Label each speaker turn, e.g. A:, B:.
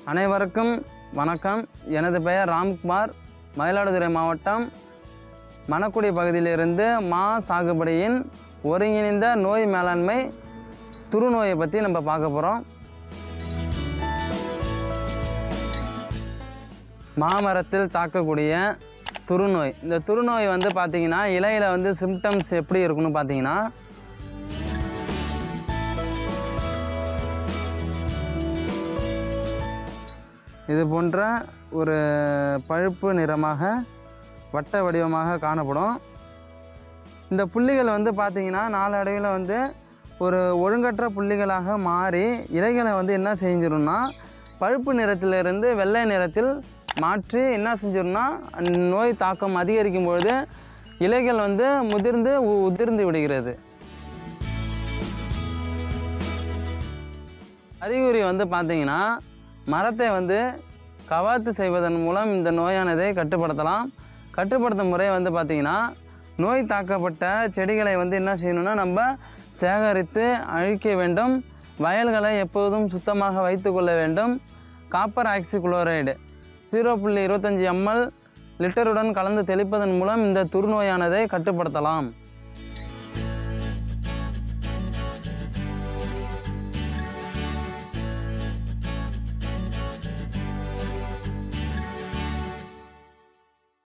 A: அனைவருக்கும் வணக்கம் எனது பெயர் ராம்குமார் மயிலாடுதுறை மாவட்டம் மணக்குடி பகுதியிலிருந்து மா சாகுபடியின் ஒருங்கிணைந்த நோய் மேலாண்மை துருநோயை பற்றி நம்ம பார்க்க போகிறோம் மாமரத்தில் தாக்கக்கூடிய துருநோய் இந்த துருநோய் வந்து பார்த்திங்கன்னா இலையில் வந்து சிம்டம்ஸ் எப்படி இருக்குன்னு பார்த்தீங்கன்னா இது போன்ற ஒரு பழுப்பு நிறமாக வட்ட வடிவமாக காணப்படும் இந்த புள்ளிகள் வந்து பார்த்திங்கன்னா நாளடைவில் வந்து ஒரு ஒழுங்கற்ற புள்ளிகளாக மாறி இலைகளை வந்து என்ன செஞ்சிடும்னா பழுப்பு நிறத்திலிருந்து வெள்ளை நிறத்தில் மாற்றி என்ன செஞ்சிடும்னா நோய் தாக்கம் அதிகரிக்கும் பொழுது இலைகள் வந்து முதிர்ந்து உ- உதிர்ந்து விடுகிறது அறிகுறி வந்து பார்த்தீங்கன்னா மரத்தை வந்து கவாத்து செய்வதன் மூலம் இந்த நோயானதை கட்டுப்படுத்தலாம் கட்டுப்படுத்தும் முறை வந்து பார்த்திங்கன்னா நோய் தாக்கப்பட்ட செடிகளை வந்து என்ன செய்யணும்னா நம்ம சேகரித்து அழிக்க வேண்டும் வயல்களை எப்போதும் சுத்தமாக வைத்துக்கொள்ள வேண்டும் காப்பர் ஆக்சி குளோரைடு ஜீரோ புள்ளி இருபத்தஞ்சி எம்எல் லிட்டருடன் கலந்து தெளிப்பதன் மூலம் இந்த துர்நோயானதை கட்டுப்படுத்தலாம்